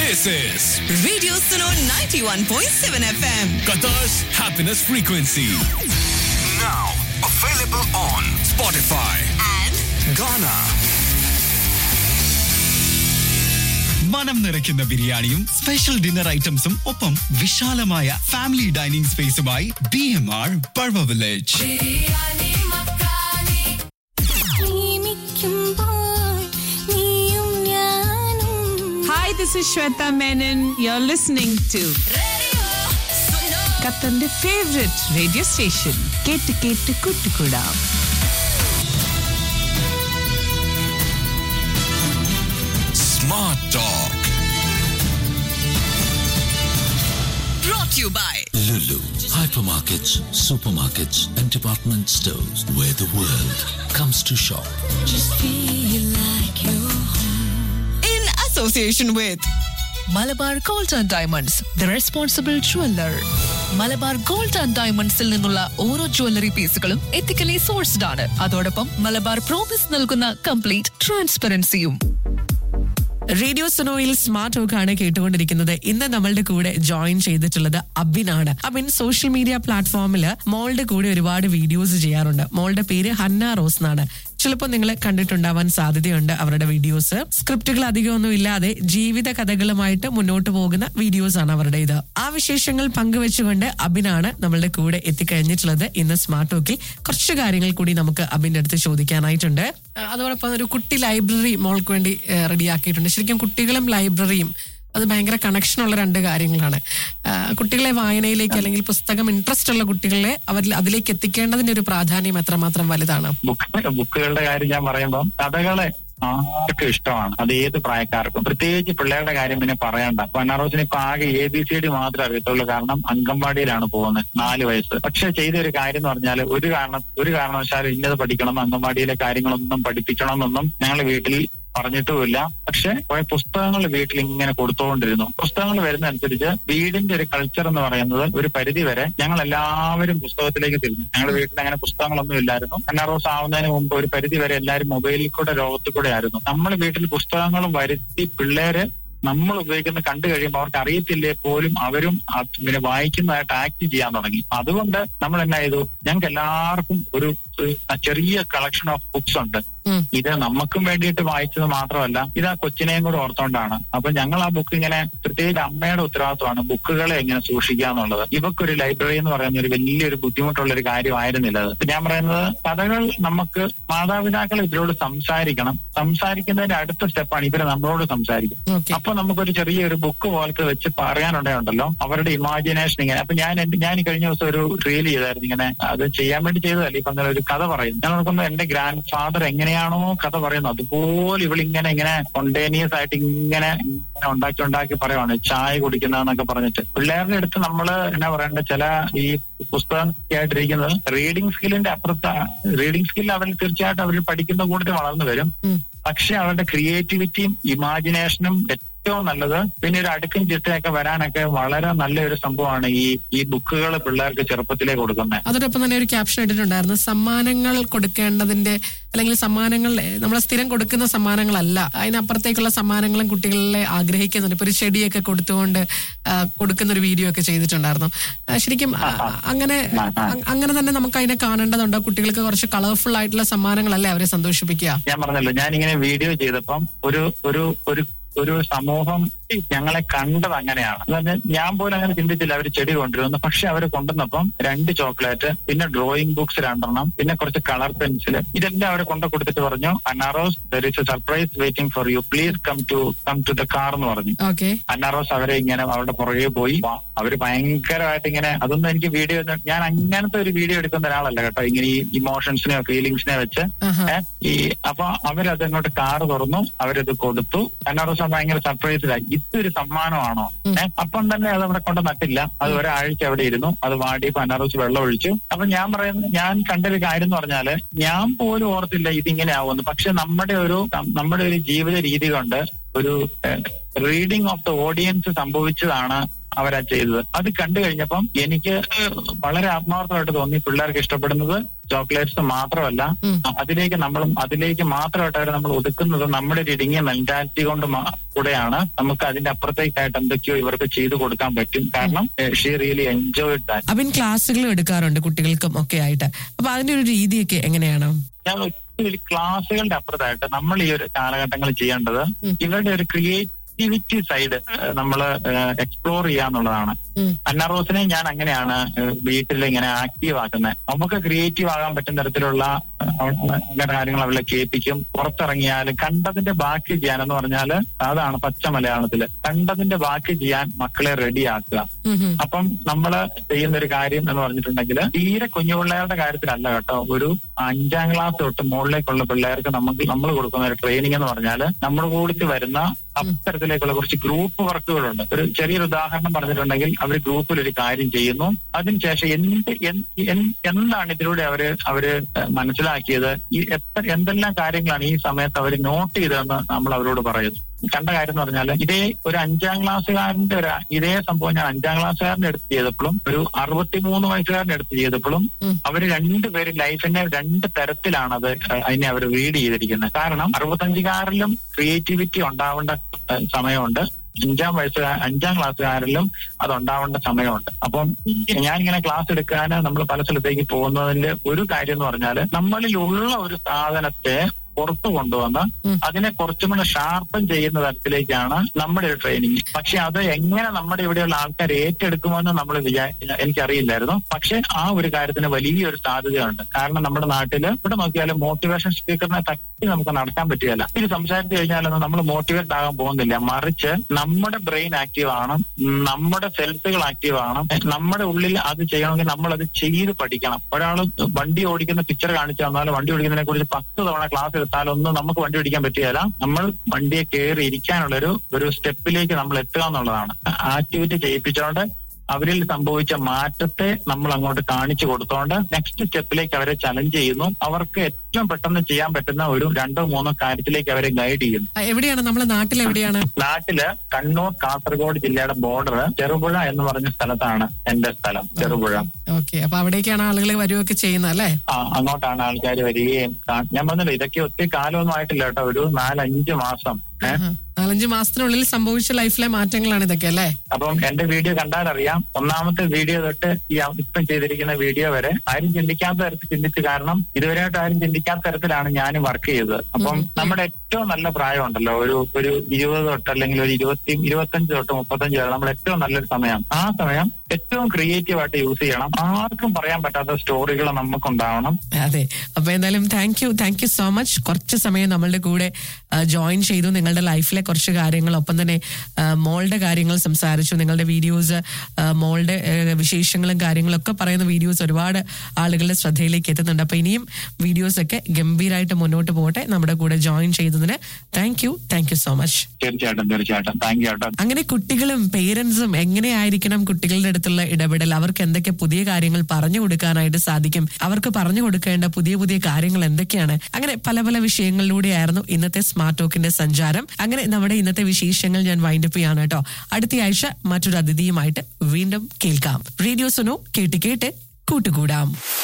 This is Radio Suno 91.7 FM. Qatar's happiness frequency. Now available on Spotify. And Ghana. മനം നിറയ്ക്കുന്ന ബിരിയാണിയും special dinner ഐറ്റംസും ഒപ്പം വിശാലമായ ഫാമിലി ഡൈനിങ് സ്പേസുമായി B M R Pazhava village നിയമിക്കുമ്പോൾ നീയും ഞാനും Hi, this is Shweta Menon. You're listening to Qatar's favorite radio station. കേട്ട് കേട്ട് കൂട്ടുകൂടാം Smart Talk. brought to you by Lulu, hypermarkets, supermarkets, and department stores where the world comes to shop. just feel like you're in association with Malabar Gold and Diamonds the responsible jeweller Malabar Gold and ഡയമണ്ട്സിൽ നിന്നുള്ള ഓരോ jewellery പീസുകളും ethically sourced ആണ് അതോടൊപ്പം Malabar Promise നൽകുന്ന complete ട്രാൻസ്പെറൻസിയും radio സൊനോയിൽ smart talk ആണ് കേട്ടുകൊണ്ടിരിക്കുന്നത് ഇന്ന് നമ്മളുടെ കൂടെ ജോയിൻ ചെയ്തിട്ടുള്ളത് അബിനാണ് അബിൻ സോഷ്യൽ മീഡിയ പ്ലാറ്റ്ഫോമിൽ മോളുടെ കൂടെ ഒരുപാട് വീഡിയോസ് ചെയ്യാറുണ്ട് മോളുടെ പേര് ഹന്ന റോസ് എന്നാണ് ചിലപ്പോൾ നിങ്ങൾ കണ്ടിട്ടുണ്ടാവാൻ സാധ്യതയുണ്ട് അവരുടെ വീഡിയോസ് സ്ക്രിപ്റ്റുകൾ അധികമൊന്നും ഇല്ലാതെ ജീവിത കഥകളുമായിട്ട് മുന്നോട്ട് പോകുന്ന വീഡിയോസ് ആണ് അവരുടെ ഇത് ആ വിശേഷങ്ങൾ പങ്കുവെച്ചുകൊണ്ട് അബിനാണ് നമ്മളുടെ കൂടെ എത്തിക്കഴിഞ്ഞിട്ടുള്ളത് ഇന്ന് സ്മാർട്ട് ടോക്കിൽ കുറച്ച് കാര്യങ്ങൾ കൂടി നമുക്ക് അബിന്റെ അടുത്ത് ചോദിക്കാനായിട്ടുണ്ട് ആ, അതോടൊപ്പം ഒരു കുട്ടി ലൈബ്രറി മോൾക്ക് വേണ്ടി റെഡിയാക്കിയിട്ടുണ്ട് ശരിക്കും കുട്ടികളും ലൈബ്രറിയും അത് ഭയങ്കര കണക്ഷൻ ഉള്ള രണ്ട് കാര്യങ്ങളാണ് ആ, കുട്ടികളെ വായനയിലേക്ക് അല്ലെങ്കിൽ പുസ്തകം ഇൻട്രസ്റ്റ് ഉള്ള കുട്ടികളെ അവരിൽ അതിലേക്ക് എത്തിക്കേണ്ടതിന്റെ ഒരു പ്രാധാന്യം എത്രമാത്രം വലുതാണ് ബുക്ക് ബുക്കുകളുടെ കാര്യം ഞാൻ പറയുമ്പോൾ കഥകളെ ആർക്കും ഇഷ്ടമാണ് അത് ഏത് പ്രായക്കാർക്കും പ്രത്യേകിച്ച് പിള്ളേരുടെ കാര്യം പിന്നെ പറയണ്ട പന്നാറോസിന് ഇപ്പൊ ആകെ എ ബി സി ഡി മാത്രമേ അറിയത്തുള്ളൂ കാരണം അംഗൻവാടിയിലാണ് പോകുന്നത് നാല് വയസ്സ് പക്ഷെ ചെയ്ത ഒരു കാര്യം എന്ന് പറഞ്ഞാൽ ഒരു കാരണം ഒരു കാരണവശാലും ഇന്നത് പഠിക്കണം അംഗൻവാടിയിലെ കാര്യങ്ങളൊന്നും പഠിപ്പിക്കണമെന്നൊന്നും ഞങ്ങൾ വീട്ടിൽ പറഞ്ഞിട്ടുമില്ല പക്ഷെ കുറെ പുസ്തകങ്ങൾ വീട്ടിൽ ഇങ്ങനെ കൊടുത്തുകൊണ്ടിരുന്നു പുസ്തകങ്ങൾ വരുന്ന അനുസരിച്ച് വീടിന്റെ ഒരു കൾച്ചർ എന്ന് പറയുന്നത് ഒരു പരിധി വരെ ഞങ്ങൾ എല്ലാവരും പുസ്തകത്തിലേക്ക് തിരിഞ്ഞു ഞങ്ങളുടെ വീട്ടിൽ അങ്ങനെ പുസ്തകങ്ങളൊന്നും ഇല്ലായിരുന്നു അന്നാറോസ് ആവുന്നതിന് മുമ്പ് ഒരു പരിധി വരെ എല്ലാവരും മൊബൈലിൽ കൂടെ ലോകത്തിൽ കൂടെ ആയിരുന്നു നമ്മൾ വീട്ടിൽ പുസ്തകങ്ങൾ വരുത്തി പിള്ളേര് നമ്മൾ ഉപയോഗിക്കുന്ന കണ്ടു കഴിയുമ്പോൾ അവർക്ക് അറിയത്തില്ലേ പോലും അവരും അത് പിന്നെ വായിക്കുന്നതായിട്ട് ആക്ട് ചെയ്യാൻ തുടങ്ങി അതുകൊണ്ട് നമ്മൾ എന്നാ ചെയ്തു ഞങ്ങൾക്ക് എല്ലാവർക്കും ഒരു ഒരു ചെറിയ കളക്ഷൻ ഓഫ് ബുക്സ് ഉണ്ട് ഉം. ഇത് നമുക്കും വേണ്ടിയിട്ട് വായിച്ചത് മാത്രമല്ല ഇത് ആ കൊച്ചിനെയും കൂടെ ഓർത്തോണ്ടാണ് അപ്പൊ ഞങ്ങൾ ആ ബുക്ക് ഇങ്ങനെ പ്രത്യേകിച്ച് അമ്മയുടെ ഉത്തരവാദിത്വമാണ് ബുക്കുകളെ എങ്ങനെ സൂക്ഷിക്കുക എന്നുള്ളത് ഇവക്കൊരു ലൈബ്രറി എന്ന് പറയുന്ന ഒരു വലിയൊരു ബുദ്ധിമുട്ടുള്ള ഒരു കാര്യമായിരുന്നില്ല അത് ഇപ്പൊ ഞാൻ പറയുന്നത് കഥകൾ നമുക്ക് മാതാപിതാക്കൾ ഇവരോട് സംസാരിക്കണം സംസാരിക്കുന്നതിന്റെ അടുത്ത സ്റ്റെപ്പാണ് ഇവര് നമ്മളോട് സംസാരിക്കും ഓക്കെ അപ്പൊ നമുക്കൊരു ചെറിയൊരു ബുക്ക് പോലത്തെ വെച്ച് പറയാനുണ്ടല്ലോ അവരുടെ ഇമാജിനേഷൻ ഇങ്ങനെ അപ്പൊ ഞാൻ എന്റെ ഞാൻ ഈ കഴിഞ്ഞ ദിവസം ഒരു റീൽ ചെയ്തായിരുന്നു ഇങ്ങനെ അത് ചെയ്യാൻ വേണ്ടി ചെയ്തതല്ല ഇപ്പൊ അങ്ങനെ ഒരു കഥ പറയും ഞാൻ നോക്കുമ്പോൾ എന്റെ ഗ്രാൻഡ് ഫാദർ എങ്ങനെയാണോ കഥ പറയുന്നത് അതുപോലെ ഇവളിങ്ങനെ ഇങ്ങനെ സ്പോണ്ടേനിയസ് ആയിട്ട് ഇങ്ങനെ ഇങ്ങനെ ഉണ്ടാക്കി ഉണ്ടാക്കി പറയുവാണ് ചായ കുടിക്കുന്നതെന്നൊക്കെ പറഞ്ഞിട്ട് പിള്ളേരുടെ അടുത്ത് നമ്മള് എന്നാ പറയണ്ട ചില ഈ പുസ്തകം ആയിട്ടിരിക്കുന്നത് റീഡിംഗ് സ്കില്ലിന്റെ അപ്പുറത്ത് റീഡിംഗ് സ്കിൽ അവർ തീർച്ചയായിട്ടും അവർ പഠിക്കുന്ന കൂട്ടത്തിൽ വളർന്നു വരും ഉം. പക്ഷെ അവരുടെ ക്രിയേറ്റിവിറ്റിയും ഇമാജിനേഷനും ഏറ്റവും നല്ലത് പിന്നെ ഒരു അടുക്കും ചിട്ടയൊക്കെ വരാനൊക്കെ വളരെ നല്ലൊരു സംഭവമാണ് ഈ ഈ ബുക്കുകൾ പിള്ളേർക്ക് ചെറുപ്പത്തിലേ കൊടുക്കുന്നത് അതോടൊപ്പം തന്നെ ഒരു ക്യാപ്ഷൻ ഇട്ടിട്ടുണ്ടായിരുന്നു സമ്മാനങ്ങൾ കൊടുക്കേണ്ടതിന്റെ അല്ലെങ്കിൽ സമ്മാനങ്ങൾ നമ്മൾ സ്ഥിരം കൊടുക്കുന്ന സമ്മാനങ്ങളല്ല അതിനപ്പുറത്തേക്കുള്ള സമ്മാനങ്ങളും കുട്ടികളെ ആഗ്രഹിക്കുന്നുണ്ട് ഇപ്പൊ ഒരു ചെടിയൊക്കെ കൊടുത്തുകൊണ്ട് ആ, കൊടുക്കുന്ന ഒരു വീഡിയോ ഒക്കെ ചെയ്തിട്ടുണ്ടായിരുന്നു ആ, ശരിക്കും ആ, അങ്ങനെ അ- അങ്ങനെ തന്നെ നമുക്ക് അതിനെ കാണേണ്ടതുണ്ടോ കുട്ടികൾക്ക് കുറച്ച് കളർഫുൾ ആയിട്ടുള്ള സമ്മാനങ്ങളല്ലേ അവരെ സന്തോഷിപ്പിക്കുക ഞാൻ പറഞ്ഞല്ലോ ഞാൻ ഇങ്ങനെ വീഡിയോ ചെയ്തപ്പം ഒരു ഒരു ഒരു ഒരു സമൂഹം ഞങ്ങളെ കണ്ടത് അങ്ങനെയാണ് അതായത് ഞാൻ പോലും അങ്ങനെ ചിന്തിച്ചില്ല അവർ ചെടി കൊണ്ടുവരുന്നു പക്ഷെ അവർ കൊണ്ടുവന്നപ്പം രണ്ട് ചോക്ലേറ്റ് പിന്നെ ഡ്രോയിങ് ബുക്സ് രണ്ടെണ്ണം പിന്നെ കുറച്ച് കളർ പെൻസിൽ ഇതെല്ലാം അവർ കൊണ്ടു കൊടുത്തിട്ട് പറഞ്ഞു Annarose there is a surprise waiting for you please come to come to the car എന്ന് പറഞ്ഞു ഓക്കെ അന്നാറോസ് അവരെ ഇങ്ങനെ അവരുടെ പുറകെ പോയി വാ, അവര് ഭയങ്കരമായിട്ട് ഇങ്ങനെ അതൊന്നും എനിക്ക് വീഡിയോ ഞാൻ അങ്ങനത്തെ ഒരു വീഡിയോ എടുക്കുന്ന ഒരാളല്ല കേട്ടോ ഇങ്ങനെ ഈ ഇമോഷൻസിനെയോ ഫീലിങ്സിനെ വെച്ച് ആഹാ. ഏ, ഈ അപ്പൊ അവരത് അങ്ങോട്ട് കാറ് തുറന്നു അവരത് കൊടുത്തു അന്നാറോസ് ഭയങ്കര സർപ്രൈസിലായി ഇതൊരു സമ്മാനമാണോ ഏഹ് അപ്പം തന്നെ അത് അവിടെ കൊണ്ട് നട്ടില്ല അത് ഒരാഴ്ച അവിടെ ഇരുന്നു അത് വാടിയപ്പോ അന്നാറോസ് വെള്ളം ഒഴിച്ചു അപ്പൊ ഞാൻ പറയുന്നത് ഞാൻ കണ്ടൊരു കാര്യം എന്ന് പറഞ്ഞാല് ഞാൻ പോലും ഓർത്തില്ല ഇതിങ്ങനെ ആവുമെന്ന് പക്ഷെ നമ്മുടെ ഒരു നമ്മുടെ ഒരു ജീവിത രീതി കൊണ്ട് ഒരു റീഡിംഗ് ഓഫ് ദ ഓഡിയൻസ് സംഭവിച്ചതാണ് അവരാ ചെയ്തത് അത് കണ്ടു കഴിഞ്ഞപ്പം എനിക്ക് വളരെ ആത്മാർത്ഥമായിട്ട് തോന്നി പിള്ളേർക്ക് ഇഷ്ടപ്പെടുന്നത് ചോക്ലേറ്റ്സ് മാത്രമല്ല അതിലേക്ക് നമ്മൾ അതിലേക്ക് മാത്രമായിട്ട് അവരെ നമ്മൾ ഒതുക്കുന്നത് നമ്മുടെ ഒരു ഇടുങ്ങിയ മെന്റാലിറ്റി കൊണ്ട് മാ- കൂടെയാണ് നമുക്ക് അതിന്റെ അപ്പുറത്തേക്കായിട്ട് എന്തൊക്കെയോ ഇവർക്ക് ചെയ്തു കൊടുക്കാൻ പറ്റും കാരണം she really enjoyed that Abin ക്ലാസ്സുകൾ എടുക്കാറുണ്ട് കുട്ടികൾക്കും ഒക്കെ ആയിട്ട് അപ്പൊ അതിന്റെ ഒരു രീതിയൊക്കെ എങ്ങനെയാണ് ഞാൻ ഒത്തിരി ക്ലാസ്സുകളുടെ അപ്പുറത്തായിട്ട് നമ്മൾ ഈ ഒരു കാലഘട്ടങ്ങളിൽ ചെയ്യേണ്ടത് ഇവരുടെ ഒരു ക്രിയേറ്റിവിറ്റി സൈഡ് നമ്മൾ എക്സ്പ്ലോർ ചെയ്യാന്നുള്ളതാണ് അന്ന റോസിനെ ഞാൻ അങ്ങനെയാണ് വീട്ടിൽ ഇങ്ങനെ ആക്റ്റീവ് ആക്കുന്നത് നമുക്ക് ക്രിയേറ്റീവ് ആകാൻ പറ്റുന്ന തരത്തിലുള്ള ഏഹ്, അങ്ങനെ കാര്യങ്ങൾ അവളെ കേൾപ്പിക്കും പുറത്തിറങ്ങിയാൽ കണ്ടതിന്റെ ബാക്കി ചെയ്യാനെന്ന് പറഞ്ഞാൽ അതാണ് പച്ച മലയാളത്തില് കണ്ടതിന്റെ ബാക്കി ചെയ്യാൻ മക്കളെ റെഡിയാക്കുക അപ്പം നമ്മൾ ചെയ്യുന്ന ഒരു കാര്യം എന്ന് പറഞ്ഞിട്ടുണ്ടെങ്കിൽ തീരെ കുഞ്ഞു പിള്ളേരുടെ കാര്യത്തിലല്ല കേട്ടോ ഒരു അഞ്ചാം ക്ലാസ് തൊട്ട് മുകളിലേക്കുള്ള പിള്ളേർക്ക് നമുക്ക് നമ്മൾ കൊടുക്കുന്ന ഒരു ട്രെയിനിങ് എന്ന് പറഞ്ഞാൽ നമ്മുടെ കൂടിച്ച് വരുന്ന അത്തരത്തിലേക്കുള്ള കുറച്ച് ഗ്രൂപ്പ് വർക്കുകളുണ്ട് ഒരു ചെറിയൊരു ഉദാഹരണം പറഞ്ഞിട്ടുണ്ടെങ്കിൽ അവർ ഗ്രൂപ്പിൽ ഒരു കാര്യം ചെയ്യുന്നു അതിനുശേഷം എന്ത് എന്ത് എന്ത് എന്താണ് ഇതിലൂടെ അവര് അവര് മനസ്സിലാക്കിയത് ഈ എത്ര എന്തെല്ലാം കാര്യങ്ങളാണ് ഈ സമയത്ത് അവർ നോട്ട് ചെയ്തതെന്ന് നമ്മൾ അവരോട് പറയുന്നു കണ്ട കാര്യം എന്ന് പറഞ്ഞാൽ ഇതേ ഒരു അഞ്ചാം ക്ലാസ്സുകാരന്റെ ഒരു ഇതേ സംഭവം ഞാൻ അഞ്ചാം ക്ലാസ്സുകാരന്റെ അടുത്ത് ചെയ്തപ്പോഴും ഒരു അറുപത്തിമൂന്ന് വയസ്സുകാരന്റെ അടുത്ത് ചെയ്തപ്പോഴും അവർ രണ്ടുപേരും ലൈഫിനെ രണ്ട് തരത്തിലാണ് അത് അതിനെ അവർ റീഡ് ചെയ്തിരിക്കുന്നത് കാരണം അറുപത്തഞ്ചുകാരിലും ക്രിയേറ്റിവിറ്റി ഉണ്ടാവേണ്ട ഏഹ്, സമയമുണ്ട് അഞ്ചാം വയസ്സ് അഞ്ചാം ക്ലാസ്സുകാരിലും അത് ഉണ്ടാവേണ്ട സമയമുണ്ട് അപ്പം ഞാനിങ്ങനെ ക്ലാസ് എടുക്കാൻ നമ്മൾ പല സ്ഥലത്തേക്ക് പോകുന്നതിന്റെ ഒരു കാര്യം എന്ന് പറഞ്ഞാൽ നമ്മളിലുള്ള ഒരു സാധനത്തെ പുറത്തു കൊണ്ടുവന്ന് അതിനെ കുറച്ചും കൂടെ ഷാർപ്പൻ ചെയ്യുന്ന തരത്തിലേക്കാണ് നമ്മുടെ ഒരു ട്രെയിനിങ് പക്ഷെ അത് എങ്ങനെ നമ്മുടെ ഇവിടെയുള്ള ആൾക്കാർ ഏറ്റെടുക്കുമെന്ന് നമ്മൾ വിചാ എനിക്കറിയില്ലായിരുന്നു പക്ഷെ ആ ഒരു കാര്യത്തിന് വലിയൊരു സാധ്യതയുണ്ട് കാരണം നമ്മുടെ നാട്ടിൽ ഇവിടെ നോക്കിയാലും മോട്ടിവേഷൻ സ്പീക്കറിനെ തട്ടി നമുക്ക് നടക്കാൻ പറ്റുകയില്ല ഇത് സംസാരിച്ചു കഴിഞ്ഞാലൊന്നും നമ്മൾ മോട്ടിവേറ്റ് ആകാൻ പോകുന്നില്ല മറിച്ച് നമ്മുടെ ബ്രെയിൻ ആക്റ്റീവ് ആണ് നമ്മുടെ സെൽസുകൾ ആക്റ്റീവ് ആണ് നമ്മുടെ ഉള്ളിൽ അത് ചെയ്യണമെങ്കിൽ നമ്മൾ അത് ചെയ്ത് പഠിക്കണം ഒരാൾ വണ്ടി ഓടിക്കുന്ന പിക്ചർ കാണിച്ചു തന്നാലും വണ്ടി ഓടിക്കുന്നതിനെ കുറിച്ച് പത്ത് തവണ ക്ലാസ് എടുത്താലൊന്നും നമുക്ക് വണ്ടി ഓടിക്കാൻ പറ്റുകയില്ല നമ്മൾ വണ്ടിയെ കയറി ഇരിക്കാനുള്ള ഒരു ഒരു സ്റ്റെപ്പിലേക്ക് നമ്മൾ എത്തുക എന്നുള്ളതാണ് ആക്ടിവിറ്റി ചെയ്യിപ്പിച്ചുകൊണ്ട് അവരിൽ സംഭവിച്ച മാറ്റത്തെ നമ്മൾ അങ്ങോട്ട് കാണിച്ചു കൊടുത്തോണ്ട് നെക്സ്റ്റ് സ്റ്റെപ്പിലേക്ക് അവരെ ചലഞ്ച് ചെയ്യുന്നു അവർക്ക് ഏറ്റവും പെട്ടെന്ന് ചെയ്യാൻ പറ്റുന്ന ഒരു രണ്ടോ മൂന്നോ കാര്യത്തിലേക്ക് അവരെ ഗൈഡ് ചെയ്യുന്നു ആ, എവിടെയാണ് നമ്മളെ നാട്ടിൽ എവിടെയാണ് നാട്ടില് കണ്ണൂർ കാസർഗോഡ് ജില്ലയുടെ ബോർഡർ ചെറുപുഴ എന്ന് പറഞ്ഞ സ്ഥലത്താണ് എന്റെ സ്ഥലം ചെറുപുഴ ഓക്കെ അപ്പൊ അവിടേക്കാണ് ആളുകൾ വരുവൊക്കെ ചെയ്യുന്നത് അല്ലേ ആ അങ്ങോട്ടാണ് ആൾക്കാർ വരികയും കാ- ഞാൻ പറഞ്ഞല്ലോ ഇതൊക്കെ ഒത്തിരി കാലമൊന്നും ആയിട്ടില്ല കേട്ടോ ഒരു നാലഞ്ച് മാസം ഏഹ് നാലഞ്ച് മാസത്തിനുള്ളിൽ സംഭവിച്ച ലൈഫിലെ മാറ്റങ്ങളാണ് ഇതൊക്കെ അല്ലേ അപ്പം എന്റെ വീഡിയോ കണ്ടാൽ അറിയാം ഒന്നാമത്തെ വീഡിയോ തൊട്ട് ഈ അ- ഇപ്പം ചെയ്തിരിക്കുന്ന വീഡിയോ വരെ ആരും ചിന്തിക്കാത്ത തരത്തിൽ ചിന്തിച്ചു കാരണം ഇതുവരെയായിട്ട് ആരും ചിന്തിക്കാത്ത തരത്തിലാണ് ഞാൻ വർക്ക് ചെയ്തത് അപ്പം നമ്മുടെ ഏറ്റവും നല്ല പ്രായമുണ്ടല്ലോ ഒരു ഒരു ഇരുപത് തൊട്ട് അല്ലെങ്കിൽ ഒരു ഇരുപത്തി ഇരുപത്തഞ്ച് തൊട്ട് മുപ്പത്തഞ്ച് വരെ നമ്മുടെ ഏറ്റവും നല്ലൊരു സമയം ആ സമയം ഏറ്റവും ക്രിയേറ്റീവ് ആയിട്ട് യൂസ് ചെയ്യണം ആർക്കും പറയാൻ പറ്റാത്ത സ്റ്റോറികൾ നമുക്കുണ്ടാവണം അതെ അപ്പൊ എന്തായാലും thank you thank you so much കുറച്ച് സമയം നമ്മളുടെ കൂടെ ജോയിൻ ചെയ്തു നിങ്ങളുടെ ലൈഫിലെ കുറച്ച് കാര്യങ്ങൾ ഒപ്പം തന്നെ ആ, മോളുടെ കാര്യങ്ങൾ സംസാരിച്ചു നിങ്ങളുടെ വീഡിയോസ് മോളുടെ ആ, വിശേഷങ്ങളും കാര്യങ്ങളും ഒക്കെ പറയുന്ന വീഡിയോസ് ഒരുപാട് ആളുകളുടെ ശ്രദ്ധയിലേക്ക് എത്തുന്നുണ്ട് അപ്പൊ ഇനിയും വീഡിയോസ് ഒക്കെ ഗംഭീരമായിട്ട് മുന്നോട്ട് പോകട്ടെ നമ്മുടെ കൂടെ ജോയിൻ ചെയ്തതിന് thank you thank you so much തീർച്ചയായിട്ടും തീർച്ചയായിട്ടും താങ്ക് യു കേട്ടോ അങ്ങനെ കുട്ടികളും പേരൻസും എങ്ങനെയായിരിക്കണം കുട്ടികളുടെ അടുത്തുള്ള ഇടപെടൽ അവർക്ക് എന്തൊക്കെ പുതിയ കാര്യങ്ങൾ പറഞ്ഞു കൊടുക്കാനായിട്ട് സാധിക്കും അവർക്ക് പറഞ്ഞു കൊടുക്കേണ്ട പുതിയ പുതിയ കാര്യങ്ങൾ എന്തൊക്കെയാണ് അങ്ങനെ പല പല വിഷയങ്ങളിലൂടെയായിരുന്നു ഇന്നത്തെ സ്മാർട്ട് ടോക്കിന്റെ സഞ്ചാരം അങ്ങനെ നമ്മുടെ ഇന്നത്തെ വിശേഷങ്ങൾ ഞാൻ വൈൻഡപ്പ് ചെയ്യാണ് കേട്ടോ അടുത്ത ആഴ്ച മറ്റൊരു അതിഥിയുമായിട്ട് വീണ്ടും കേൾക്കാം റേഡിയോ സുനോ കേട്ട് കേട്ട് കൂട്ടുകൂടാം